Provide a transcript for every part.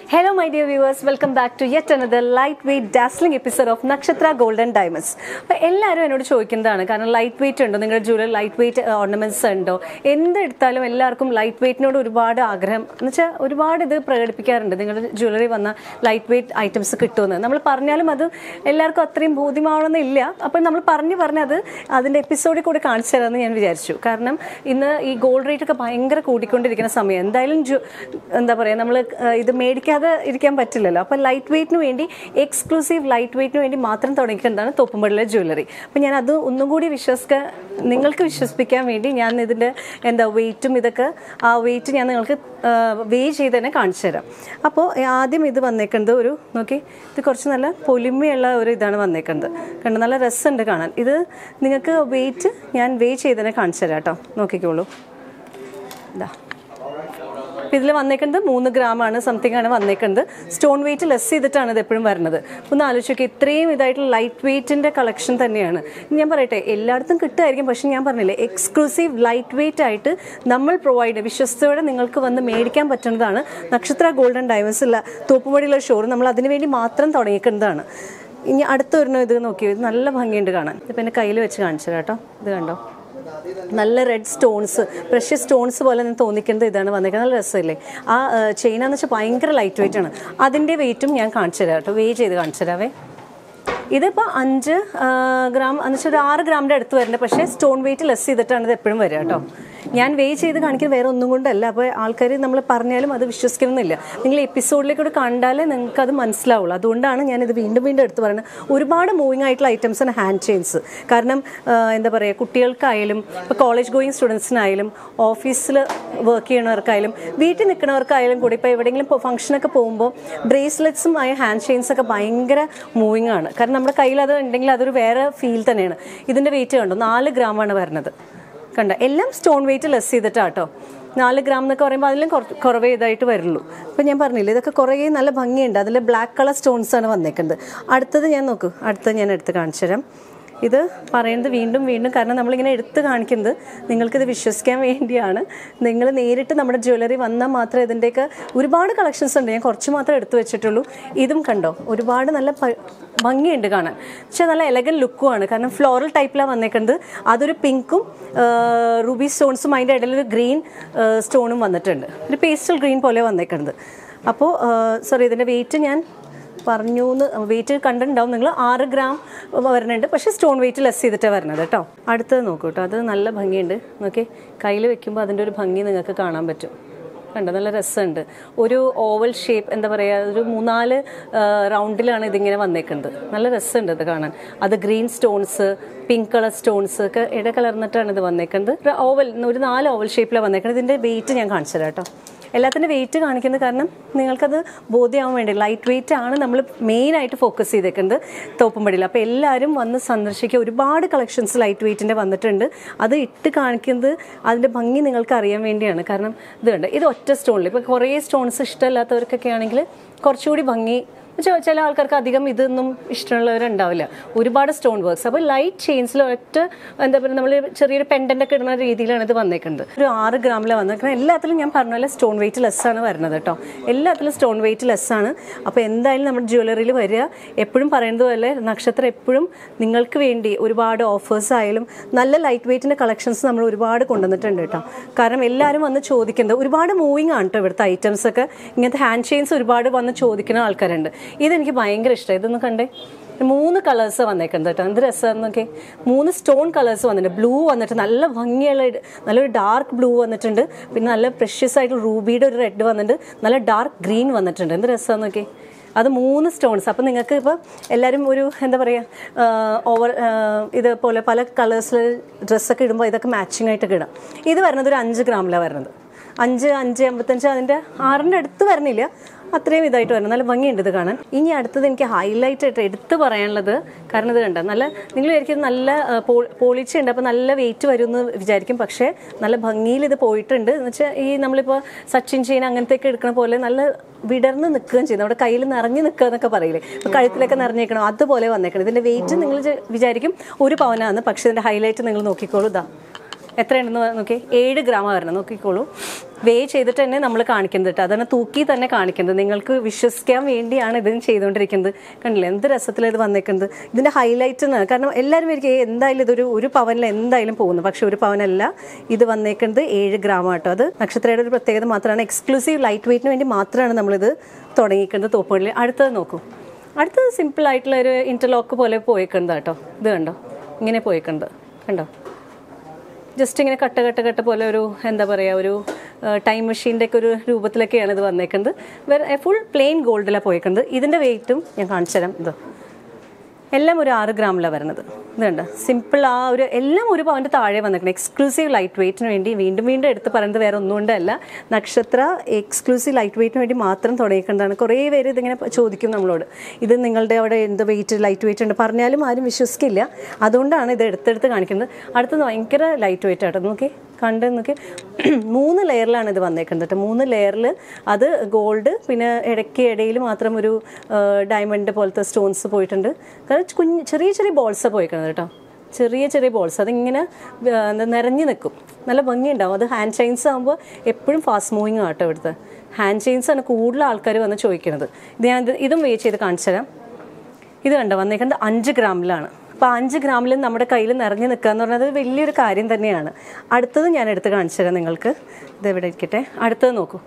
Hello, my dear viewers. Welcome back to yet another lightweight, dazzling episode of Nakshatra golden diamonds അപ്പോൾ എല്ലാവരും എന്നോട് ചോദിക്കുന്നതാണ് കാരണം ലൈറ്റ് വെയിറ്റ് ഉണ്ടോ നിങ്ങളുടെ ജ്വല്ലറി ലൈറ്റ് വെയിറ്റ് ഓർണമെന്റ്സ് ഉണ്ടോ എന്തെടുത്താലും എല്ലാവർക്കും ലൈറ്റ് വെയിറ്റിനോട് ഒരുപാട് ആഗ്രഹം എന്ന് വെച്ചാൽ ഒരുപാട് ഇത് പ്രകടിപ്പിക്കാറുണ്ട് നിങ്ങളുടെ ജ്വല്ലറി വന്ന ലൈറ്റ് വെയിറ്റ് ഐറ്റംസ് കിട്ടുമെന്ന് നമ്മൾ പറഞ്ഞാലും അത് എല്ലാവർക്കും അത്രയും ബോധ്യമാവണമെന്നില്ല അപ്പോൾ നമ്മൾ പറഞ്ഞു പറഞ്ഞ് അത് അതിൻ്റെ എപ്പിസോഡിൽ കൂടി കാണിച്ചു തരാമെന്ന് ഞാൻ വിചാരിച്ചു കാരണം ഇന്ന് ഈ ഗോൾഡ് റേറ്റ് ഒക്കെ ഭയങ്കര കൂടിക്കൊണ്ടിരിക്കുന്ന സമയം എന്തായാലും ജു- എന്താ പറയുക നമ്മൾ ഇത് മേടിക്കാതെ ഇരിക്കാൻ പറ്റില്ലല്ലോ അപ്പോൾ ലൈറ്റ് വെയിറ്റിന് വേണ്ടി എക്സ്ക്ലൂസീവ് ലൈറ്റ് വെയിറ്റിന് വേണ്ടി മാത്രം തുടങ്ങിക്കുന്നതാണ് തോപ്പുംപള്ളിയിലെ ജ്വല്ലറി അപ്പോൾ ഞാൻ അത് ഒന്നും കൂടി വിശ്വസിക്കാൻ നിങ്ങൾക്ക് വിശ്വസിപ്പിക്കാൻ വേണ്ടി ഞാൻ ഇതിൻ്റെ എന്താ വെയിറ്റും ഇതൊക്കെ ആ വെയിറ്റ് ഞാൻ നിങ്ങൾക്ക് വേ ചെയ്ത് തന്നെ കാണിച്ചു തരാം അപ്പോൾ ആദ്യം ഇത് വന്നേക്കുന്നത് ഒരു നോക്കി ഇത് കുറച്ച് നല്ല പൊലിമയുള്ള ഒരു ഇതാണ് വന്നേക്കുന്നത് കണ്ടോ നല്ല രസമുണ്ട് കാണാൻ ഇത് നിങ്ങൾക്ക് വെയിറ്റ് ഞാൻ വേ ചെയ്ത് തന്നെ കാണിച്ചു തരാം കേട്ടോ നോക്കിക്കോളൂ ഇതാ അപ്പം ഇതിൽ വന്നേക്കുന്നത് മൂന്ന് ഗ്രാമാണ് സംതിങ് ആണ് വന്നേക്കുന്നത് സ്റ്റോൺ വെയിറ്റ് ലെസ് ചെയ്തിട്ടാണ് ഇത് എപ്പോഴും വരുന്നത് ഒന്ന് ആലോചിച്ച് നോക്കി ഇത്രയും ഇതായിട്ടുള്ള ലൈറ്റ് വെയിറ്റിൻ്റെ കളക്ഷൻ തന്നെയാണ് ഇനി ഞാൻ പറയട്ടെ എല്ലായിടത്തും കിട്ടുമായിരിക്കും പക്ഷെ ഞാൻ പറഞ്ഞില്ലേ എക്സ്ക്ലൂസീവ് ലൈറ്റ് വെയിറ്റ് ആയിട്ട് നമ്മൾ പ്രൊവൈഡ് വിശ്വസ്തയോടെ നിങ്ങൾക്ക് വന്ന് മേടിക്കാൻ പറ്റുന്നതാണ് നക്ഷത്ര ഗോൾഡൻ ഡയമണ്ട്സ് ഇല്ല തോപ്പുപടിയുള്ള ഷോറൂം നമ്മൾ അതിന് വേണ്ടി മാത്രം തുടങ്ങിക്കുന്നതാണ് ഇനി അടുത്തൊരെണ്ണം ഇത് നോക്കിയോ ഇത് നല്ല ഭംഗിയുണ്ട് കാണാൻ ഇപ്പം എൻ്റെ കയ്യിൽ വെച്ച് കാണിച്ചു കേട്ടോ ഇത് കണ്ടോ നല്ല റെഡ് സ്റ്റോൺസ് പ്രഷ്യസ് സ്റ്റോൺസ് പോലെ നിന്ന് തോന്നിക്കുന്നത് ഇതാണ് വന്നേക്കുന്നത് നല്ല രസമില്ലേ ആ ചെയിൻ എന്ന് വെച്ചാൽ ഭയങ്കര ലൈറ്റ് വെയിറ്റ് ആണ് അതിൻ്റെ വെയിറ്റും ഞാൻ കാണിച്ചു തരാം കേട്ടോ വേ ചെയ്ത് കാണിച്ചു തരാവേ ഇതിപ്പോൾ അഞ്ച് ആ, ഗ്രാം എന്ന് വെച്ചാൽ ഒരു ആറ് ഗ്രാമിൻ്റെ അടുത്ത് വരുന്നുണ്ട് പക്ഷേ സ്റ്റോൺ വെയിറ്റ് ലെസ് ചെയ്തിട്ടാണ് ഇത് എപ്പോഴും വരിക കേട്ടോ ഞാൻ വേ ചെയ്ത് കാണിക്കുന്നത് വേറെ ഒന്നും കൊണ്ടല്ല അപ്പോൾ ആൾക്കാർ നമ്മൾ പറഞ്ഞാലും അത് വിശ്വസിക്കണമെന്നില്ല നിങ്ങൾ എപ്പിസോഡിലേക്കൂടെ കണ്ടാലേ നിങ്ങൾക്ക് അത് മനസ്സിലാവുള്ളൂ അതുകൊണ്ടാണ് ഞാനിത് വീണ്ടും വീണ്ടും എടുത്ത് പറയുന്നത് ഒരുപാട് മൂവിങ് ആയിട്ടുള്ള ഐറ്റംസ് ആണ് ഹാൻഡ് ചെയിൻസ് കാരണം ആ, എന്താ പറയുക കുട്ടികൾക്കായാലും ഇപ്പോൾ കോളേജ് ഗോയിങ് സ്റ്റുഡൻസിനായാലും ഓഫീസിൽ വർക്ക് ചെയ്യണവർക്കായാലും വീട്ടിൽ നിൽക്കുന്നവർക്കായാലും കൂടി ഇപ്പോൾ എവിടെയെങ്കിലും ഫംഗ്ഷനൊക്കെ പോകുമ്പോൾ ബ്രേസ്ലെറ്റ്സും ആയ ഹാൻഡ് ചെയിൻസ് ഒക്കെ ഭയങ്കര മൂവിങ് ആണ് കാരണം നമ്മുടെ കയ്യിൽ അത് ഉണ്ടെങ്കിൽ അതൊരു വേറെ ഫീൽ തന്നെയാണ് ഇതിൻ്റെ വെയിറ്റ് കണ്ടോ നാല് ഗ്രാമാണ് വരുന്നത് കണ്ട എല്ലാം സ്റ്റോൺ വെയിറ്റ് ലെസ് ചെയ്തിട്ടാട്ടോ നാല് ഗ്രാം എന്നൊക്കെ പറയുമ്പോൾ അതിലും കുറ- കുറവേ ഇതായിട്ട് വരുള്ളൂ അപ്പോൾ ഞാൻ പറഞ്ഞില്ലേ ഇതൊക്കെ കുറേ നല്ല ഭംഗിയുണ്ട് അതിൽ ബ്ലാക്ക് കളർ സ്റ്റോൺസ് ആണ് വന്നേക്കുന്നത് അടുത്തത് ഞാൻ നോക്കൂ അടുത്തത് ഞാൻ എടുത്ത് കാണിച്ചു തരാം ഇത് പറയുന്നത് വീണ്ടും വീണ്ടും കാരണം നമ്മളിങ്ങനെ എടുത്ത് കാണിക്കുന്നത് നിങ്ങൾക്കിത് വിശ്വസിക്കാൻ വേണ്ടിയാണ് നിങ്ങൾ നേരിട്ട് നമ്മുടെ ജ്വല്ലറി വന്നാൽ മാത്രമേ ഇതിൻ്റെയൊക്കെ ഒരുപാട് കളക്ഷൻസ് ഉണ്ട് ഞാൻ കുറച്ച് മാത്രമേ എടുത്തു വെച്ചിട്ടുള്ളൂ ഇതും കണ്ടോ ഒരുപാട് നല്ല ഭ- ഭംഗിയുണ്ട് കാണാൻ പക്ഷേ നല്ല എലഗൻ ലുക്കുമാണ് കാരണം ഫ്ലോറൽ ടൈപ്പിലാണ് വന്നേക്കുന്നത് അതൊരു പിങ്കും റൂബി സ്റ്റോൺസും അതിൻ്റെ ഇടയിൽ ഒരു ഗ്രീൻ സ്റ്റോണും വന്നിട്ടുണ്ട് ഒരു പേസ്റ്റൽ ഗ്രീൻ പോലെ വന്നേക്കുന്നത് അപ്പോൾ സോറി ഇതിൻ്റെ വെയിറ്റ് ഞാൻ പറഞ്ഞു എന്ന് വെയിറ്റ് കണ്ടിട്ടുണ്ടാവും നിങ്ങൾ ആറ് ഗ്രാം വരുന്നുണ്ട് പക്ഷേ സ്റ്റോൺ വെയിറ്റ് ലെസ് ചെയ്തിട്ടാണ് വരുന്നത് കേട്ടോ അടുത്തത് നോക്കൂ കേട്ടോ അത് നല്ല ഭംഗിയുണ്ട് നോക്കി കയ്യിൽ വെക്കുമ്പോൾ അതിൻ്റെ ഒരു ഭംഗി നിങ്ങൾക്ക് കാണാൻ പറ്റും കണ്ടോ നല്ല രസമുണ്ട് ഒരു ഓവൽ ഷേപ്പ് എന്താ പറയുക ഒരു മൂന്നാല് റൗണ്ടിലാണ് ഇതിങ്ങനെ വന്നേക്കുന്നത് നല്ല രസമുണ്ട് ഇത് കാണാൻ അത് green stones pink colour stones ഒക്കെ ഇട കലർന്നിട്ടാണ് ഇത് വന്നേക്കുന്നത് ഒരു ഓവൽ ഒരു നാല് ഓവൽ ഷേപ്പിലാണ് വന്നേക്കുന്നത് ഇതിൻ്റെ വെയിറ്റ് ഞാൻ കാണിച്ചു തരാം കേട്ടോ എല്ലാത്തിൻ്റെ വെയിറ്റ് കാണിക്കുന്നത് കാരണം നിങ്ങൾക്കത് ബോധ്യമാവാൻ വേണ്ടി ലൈറ്റ് വെയിറ്റ് ആണ് നമ്മൾ മെയിനായിട്ട് ഫോക്കസ് ചെയ്തേക്കുന്നത് തോപ്പുംപടിയിൽ അപ്പോൾ എല്ലാവരും വന്ന് സന്ദർശിക്കുക ഒരുപാട് കളക്ഷൻസ് ലൈറ്റ് വെയിറ്റിൻ്റെ വന്നിട്ടുണ്ട് അത് ഇട്ട് കാണിക്കുന്നത് അതിൻ്റെ ഭംഗി നിങ്ങൾക്ക് അറിയാൻ വേണ്ടിയാണ് കാരണം ഇത് കണ്ട് ഇത് ഒറ്റ സ്റ്റോണിൽ ഇപ്പോൾ കുറേ സ്റ്റോൺസ് ഇഷ്ടമല്ലാത്തവർക്കൊക്കെ ആണെങ്കിൽ കുറച്ചുകൂടി ഭംഗി ചെ- ചില ആൾക്കാർക്ക് അധികം ഇതൊന്നും ഇഷ്ടമുള്ളവരുണ്ടാവില്ല ഒരുപാട് സ്റ്റോൺ വർക്ക്സ് അപ്പോൾ ലൈറ്റ് ചെയിൻസിൽ ഒറ്റ എന്താ പറയുക നമ്മൾ ചെറിയൊരു പെൻഡൻ്റ് ഒക്കെ ഇടുന്ന രീതിയിലാണ് ഇത് വന്നേക്കുന്നത് ഒരു ആറ് ഗ്രാമിലാണ് വന്നേക്കുന്നത് എല്ലാത്തിലും ഞാൻ പറഞ്ഞ പോലെ സ്റ്റോൺ വെയിറ്റ് ലെസ് ആണ് വരുന്നത് കേട്ടോ എല്ലാത്തിലും സ്റ്റോൺ വെയിറ്റ് ലെസ് ആണ് അപ്പോൾ എന്തായാലും നമ്മുടെ ജ്വല്ലറിയിൽ വരിക എപ്പോഴും പറയുന്നത് പോലെ നക്ഷത്രം എപ്പോഴും നിങ്ങൾക്ക് വേണ്ടി ഒരുപാട് ഓഫേഴ്സ് ആയാലും നല്ല ലൈറ്റ് വെയിറ്റിൻ്റെ കളക്ഷൻസ് നമ്മൾ ഒരുപാട് കൊണ്ടുവന്നിട്ടുണ്ട് കേട്ടോ കാരണം എല്ലാവരും വന്ന് ചോദിക്കുന്നത് ഒരുപാട് മൂവിങ് ആണ് കേട്ടോ ഇവിടുത്തെ ഐറ്റംസ് ഒക്കെ ഇങ്ങനത്തെ ഹാൻഡ് ചെയിൻസ് ഒരുപാട് വന്ന് ചോദിക്കുന്ന ആൾക്കാരുണ്ട് ഇതെനിക്ക് ഭയങ്കര ഇഷ്ടമായി ഇതൊന്ന് കണ്ടേ മൂന്ന് കളേഴ്സ് വന്നേക്കുന്നത് കേട്ടോ എന്ത് രസമെന്നൊക്കെ മൂന്ന് സ്റ്റോൺ കളേഴ്സ് വന്നിട്ടുണ്ട് ബ്ലൂ വന്നിട്ട് നല്ല ഭംഗിയുള്ള ഇട്- നല്ലൊരു ഡാർക്ക് ബ്ലൂ വന്നിട്ടുണ്ട് പിന്നെ നല്ല പ്രഷ്യസ് ആയിട്ട് റൂബിയുടെ ഒരു റെഡ് വന്നിട്ടുണ്ട് നല്ല ഡാർക്ക് ഗ്രീൻ വന്നിട്ടുണ്ട് എന്ത് രസമെന്നൊക്കെ അത് മൂന്ന് സ്റ്റോൺസ് അപ്പം നിങ്ങൾക്ക് ഇപ്പോൾ എല്ലാവരും ഒരു എന്താ പറയുക ഓവർ ഇതുപോലെ പല കളേഴ്സിൽ ഡ്രസ്സൊക്കെ ഇടുമ്പോൾ ഇതൊക്കെ മാച്ചിങ് ആയിട്ടൊക്കെ ഇടാം ഇത് വരുന്നത് ഒരു അഞ്ച് ഗ്രാമിലാണ് വരുന്നത് അഞ്ച് അഞ്ച് അമ്പത്തഞ്ച് അതിൻ്റെ ആറിൻ്റെ അടുത്ത് വരണില്ല അത്രയും ഇതായിട്ട് വരണം നല്ല ഭംഗിയുണ്ട് ഇത് കാണാൻ ഇനി അടുത്തത് എനിക്ക് ഹൈലൈറ്റ് ആയിട്ട് എടുത്ത് പറയാനുള്ളത് കാരണം ഇത് കണ്ട നല്ല നിങ്ങൾ വിചാരിക്കും നല്ല പോളിച്ച ഉണ്ട് അപ്പോൾ നല്ല വെയിറ്റ് വരും എന്ന് വിചാരിക്കും പക്ഷേ നല്ല ഭംഗിയിൽ ഇത് പോയിട്ടുണ്ട് എന്ന് വെച്ചാൽ ഈ നമ്മളിപ്പോൾ സച്ചിൻ ചെയിൻ അങ്ങനത്തെയൊക്കെ എടുക്കണ പോലെ നല്ല വിടർന്ന് നിൽക്കുകയും ചെയ്യുന്നു നമ്മുടെ കയ്യിൽ നിറഞ്ഞു നിൽക്കുക എന്നൊക്കെ പറയില്ലേ ഇപ്പോൾ കഴുത്തിലൊക്കെ നിറഞ്ഞേക്കണം അതുപോലെ വന്നേക്കണം ഇതിൻ്റെ വെയിറ്റ് നിങ്ങൾ വിചാരിക്കും ഒരു പവനാണ് പക്ഷേ ഇതിൻ്റെ ഹൈലൈറ്റ് നിങ്ങൾ നോക്കിക്കോളൂ ഇതാ എത്രയുണ്ടെന്ന് നോക്കി ഏഴ് ഗ്രാമാണ് വരുന്നത് നോക്കിക്കോളൂ വേ ചെയ്തിട്ട് തന്നെ നമ്മൾ കാണിക്കുന്നത് കേട്ടോ അതാണ് തൂക്കി തന്നെ കാണിക്കുന്നത് നിങ്ങൾക്ക് വിശ്വസിക്കാൻ വേണ്ടിയാണ് ഇതിന് ചെയ്തുകൊണ്ടിരിക്കുന്നത് കണ്ടില്ലേ എന്ത് രസത്തിൽ ഇത് വന്നേക്കുന്നത് ഇതിൻ്റെ ഹൈലൈറ്റ് എന്നാണ് കാരണം എല്ലാവരും എനിക്ക് എന്തായാലും ഇതൊരു ഒരു പവനിൽ എന്തായാലും പോകുന്നു പക്ഷെ ഒരു പവനല്ല ഇത് വന്നേക്കുന്നത് ഏഴ് ഗ്രാം കേട്ടോ അത് നക്ഷത്രയുടെ ഒരു പ്രത്യേകത മാത്രമാണ് എക്സ്ക്ലൂസീവ് ലൈറ്റ് വെയിറ്റിന് വേണ്ടി മാത്രമാണ് നമ്മളിത് തുടങ്ങിയിരിക്കുന്നത് തോപ്പുകളിൽ അടുത്തത് നോക്കൂ അടുത്തത് സിമ്പിൾ ആയിട്ടുള്ള ഒരു ഇന്റർലോക്ക് പോലെ പോയേക്കുന്നത് കേട്ടോ ഇത് കണ്ടോ ഇങ്ങനെ പോയേക്കുന്നത് കണ്ടോ ജസ്റ്റ് ഇങ്ങനെ കട്ട കട്ട കട്ട പോലെ ഒരു എന്താ പറയുക ഒരു ടൈം മെഷീൻ്റെ ഒക്കെ ഒരു രൂപത്തിലൊക്കെയാണ് ഇത് വന്നേക്കുന്നത് വേറെ ഫുൾ പ്ലെയിൻ ഗോൾഡിലാണ് പോയേക്കുന്നത് ഇതിൻ്റെ വെയിറ്റും ഞാൻ കാണിച്ചു തരാം ഇത് എല്ലാം ഒരു ആറ് ഗ്രാമിലാണ് വരുന്നത് ഇതുണ്ട് സിമ്പിൾ ആ ഒരു എല്ലാം ഒരു പവൻ്റെ താഴെ വന്നിട്ടുണ്ട് എക്സ്ക്ലൂസീവ് ലൈറ്റ് വെയിറ്റിന് വേണ്ടി വീണ്ടും വീണ്ടും എടുത്ത് പറയുന്നത് വേറെ ഒന്നുകൊണ്ടല്ല നക്ഷത്ര എക്സ്ക്ലൂസീവ് ലൈറ്റ് വെയിറ്റിന് വേണ്ടി മാത്രം തുടങ്ങിക്കുന്നതാണ് കുറേ പേര് ഇതിങ്ങനെ ചോദിക്കും നമ്മളോട് ഇത് നിങ്ങളുടെ അവിടെ എന്ത് വെയിറ്റ് ലൈറ്റ് വെയിറ്റ് ഉണ്ട് പറഞ്ഞാലും ആരും വിശ്വസിക്കില്ല അതുകൊണ്ടാണ് ഇത് എടുത്തെടുത്ത് കാണിക്കുന്നത് അടുത്തത് ഭയങ്കര ലൈറ്റ് വെയിറ്റ് ആട്ടോ നോക്കി കണ്ട് നോക്കി മൂന്ന് ലെയറിലാണ് ഇത് വന്നേക്കുന്നത് കേട്ടോ മൂന്ന് ലെയറിൽ അത് ഗോൾഡ് പിന്നെ ഇടയ്ക്ക് ഇടയിൽ മാത്രം ഒരു ഡയമണ്ട് പോലത്തെ സ്റ്റോൺസ് പോയിട്ടുണ്ട് കാരണം കുഞ്ഞ് ചെറിയ ചെറിയ ബോൾസാണ് പോയിക്കുന്നത് കേട്ടോ ചെറിയ ചെറിയ ബോൾസ് അതിങ്ങനെ ആ, എന്താ നിറഞ്ഞു നിൽക്കും നല്ല ഭംഗിയുണ്ടാവും അത് ഹാൻഡ് ചെയിൻസ് ആകുമ്പോൾ എപ്പോഴും ഫാസ്റ്റ് മൂവിങ് ആട്ടോ ഇവിടുത്തെ ഹാൻഡ് ചെയിൻസ് ആണ് കൂടുതൽ ആൾക്കാർ വന്ന് ചോദിക്കുന്നത് ഇത് ഞാൻ ഇത് ഇതും വെയിറ്റ് ചെയ്ത് കാണിച്ചു തരാം ഇത് കണ്ടോ വന്നേക്കുന്നത് അഞ്ച് ഗ്രാമിലാണ് അപ്പോൾ അഞ്ച് ഗ്രാമിൽ നമ്മുടെ കയ്യിൽ നിറഞ്ഞു നിൽക്കുക എന്ന് പറഞ്ഞത് വലിയൊരു കാര്യം തന്നെയാണ് അടുത്തത് ഞാൻ എടുത്ത് കാണിച്ചു തരാം നിങ്ങൾക്ക് ഇത് എവിടെ ഇരിക്കട്ടെ അടുത്തത് നോക്കൂ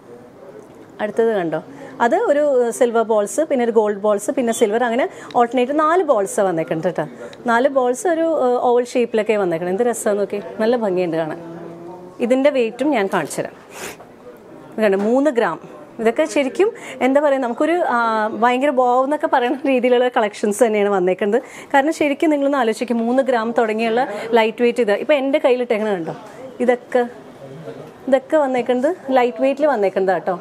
അടുത്തത് കണ്ടോ അത് ഒരു സിൽവർ ബോൾസ് പിന്നെ ഒരു ഗോൾഡ് ബോൾസ് പിന്നെ സിൽവർ അങ്ങനെ ഓൾട്ടർനേറ്റ് നാല് ബോൾസ് വന്നേക്കുന്നുണ്ട് കേട്ടോ നാല് ബോൾസ് ഒരു ഓവൽ ഷേപ്പിലൊക്കെ വന്നേക്കണം എന്ത് രസമാണ് നോക്കി നല്ല ഭംഗിയുണ്ട് കാണാൻ ഇതിൻ്റെ വെയിറ്റും ഞാൻ കാണിച്ചു തരാം ഇത് കണ്ടോ മൂന്ന് ഗ്രാം ഇതൊക്കെ ശരിക്കും എന്താ പറയുക നമുക്കൊരു ആ, ഭയങ്കര ബോവ് എന്നൊക്കെ പറയുന്ന രീതിയിലുള്ള കളക്ഷൻസ് തന്നെയാണ് വന്നേക്കുന്നത് കാരണം ശരിക്കും നിങ്ങളൊന്ന് ആലോചിക്കും മൂന്ന് ഗ്രാം തുടങ്ങിയുള്ള ലൈറ്റ് വെയിറ്റ് ഇത് ഇപ്പം എൻ്റെ കയ്യിലിട്ടേക്കണ കണ്ടോ ഇതൊക്കെ ഇതൊക്കെ വന്നേക്കുന്നത് ലൈറ്റ് വെയിറ്റിൽ വന്നേക്കുന്നത് കേട്ടോ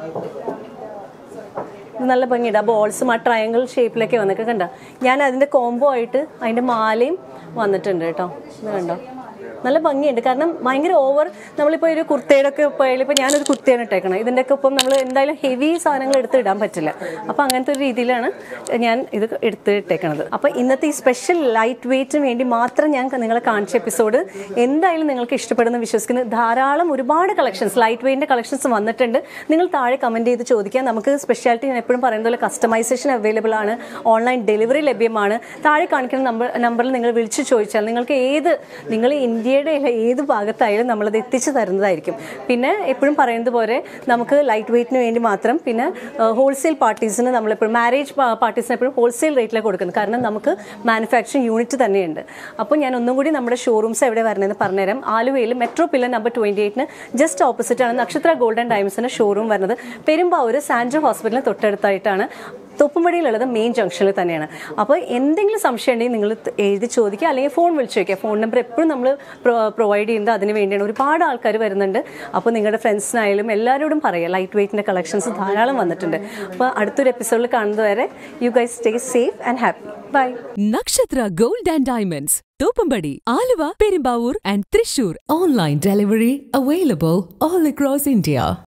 ഇത് നല്ല ഭംഗിയുണ്ട് ആ ബോൾസും ആ ട്രയാങ്കിൾ ഷേപ്പിലൊക്കെ വന്നൊക്കെ കണ്ടോ ഞാൻ അതിൻ്റെ കോംബോ ആയിട്ട് അതിൻ്റെ മാലയും വന്നിട്ടുണ്ട് കേട്ടോ ഇത് കണ്ടോ നല്ല ഭംഗിയുണ്ട് കാരണം ഭയങ്കര ഓവർ നമ്മളിപ്പോൾ ഒരു കുർത്തയുടെ ഒക്കെ പോയാലും ഇപ്പോൾ ഞാനൊരു കുർത്തയാണ് ഇട്ടേക്കണം ഇതിൻ്റെ ഒക്കെ ഒപ്പം നമ്മൾ എന്തായാലും ഹെവി സാധനങ്ങൾ എടുത്ത് ഇടാൻ പറ്റില്ല അപ്പോൾ അങ്ങനത്തെ ഒരു രീതിയിലാണ് ഞാൻ ഇത് എടുത്ത് ഇട്ടേക്കണത് അപ്പോൾ ഇന്നത്തെ ഈ സ്പെഷ്യൽ ലൈറ്റ് വെയിറ്റിന് വേണ്ടി മാത്രം ഞാൻ നിങ്ങളെ കാണിച്ച എപ്പിസോഡ് എന്തായാലും നിങ്ങൾക്ക് ഇഷ്ടപ്പെടുന്ന വിശ്വസിക്കുന്നു ധാരാളം ഒരുപാട് കളക്ഷൻസ് ലൈറ്റ് വെയിറ്റിൻ്റെ കളക്ഷൻസ് വന്നിട്ടുണ്ട് നിങ്ങൾ താഴെ കമൻറ്റ് ചെയ്ത് ചോദിക്കാം നമുക്ക് സ്പെഷ്യാലിറ്റി ഞാൻ എപ്പോഴും പറയുന്ന പോലെ കസ്റ്റമൈസേഷൻ അവൈലബിൾ ആണ് ഓൺലൈൻ ഡെലിവറി ലഭ്യമാണ് താഴെ കാണിക്കുന്ന നമ്പർ നമ്പറിൽ നിങ്ങൾ വിളിച്ച് ചോദിച്ചാൽ നിങ്ങൾക്ക് ഏത് നിങ്ങൾ ഇന്ത്യയുടെ അല്ല ഏത് ഭാഗത്തായാലും നമ്മളത് എത്തിച്ചു തരുന്നതായിരിക്കും പിന്നെ എപ്പോഴും പറയുന്നത് പോലെ നമുക്ക് ലൈറ്റ് വെയിറ്റിന് വേണ്ടി മാത്രം പിന്നെ ഹോൾസെയിൽ പാർട്ടീസിന് നമ്മളെപ്പോഴും മാരേജ് പാർട്ടീസിന് എപ്പോഴും ഹോൾസെയിൽ റേറ്റിലാണ് കൊടുക്കുന്നത് കാരണം നമുക്ക് മാനുഫാക്ചറിങ് യൂണിറ്റ് തന്നെയുണ്ട് അപ്പോൾ ഞാൻ ഒന്നും കൂടി നമ്മുടെ ഷോറൂംസ് എവിടെ വരണമെന്ന് പറഞ്ഞുതരാം ആലുവയിൽ മെട്രോ പില്ലർ നമ്പർ ട്വൻറ്റി എയ്റ്റിന് ജസ്റ്റ് ഓപ്പോസിറ്റ് ആണ് നക്ഷത്ര ഗോൾഡൻ ഡയമണ്ട്സിൻ്റെ ഷോറൂം വരുന്നത് പെരുമ്പാവൂർ സാൻഡ്രോ ഹോസ്പിറ്റലിന് തൊട്ടടുത്തായിട്ടാണ് തൊപ്പുംപടിയിലുള്ളത് മെയിൻ ജംഗ്ഷനിൽ തന്നെയാണ് അപ്പോൾ എന്തെങ്കിലും സംശയം ഉണ്ടെങ്കിൽ നിങ്ങൾ എഴുതി ചോദിക്കുക അല്ലെങ്കിൽ ഫോൺ വിളിച്ച് ചോദിക്കുക ഫോൺ നമ്പർ എപ്പോഴും നമ്മൾ പ്രൊവൈഡ് ചെയ്യുന്നത് അതിന് വേണ്ടിയാണ് ഒരുപാട് ആൾക്കാർ വരുന്നുണ്ട് അപ്പോൾ നിങ്ങളുടെ ഫ്രണ്ട്സിനായാലും എല്ലാവരോടും പറയുക ലൈറ്റ് വെയിറ്റിൻ്റെ കളക്ഷൻസ് ധാരാളം വന്നിട്ടുണ്ട് അപ്പോൾ അടുത്തൊരു എപ്പിസോഡിൽ കാണുന്നത് വരെ you guys stay safe and happy bye Nakshatra Gold and Diamonds, Topumbadi, Aluva, Perumbavoor and Trishur. Online delivery available all across India.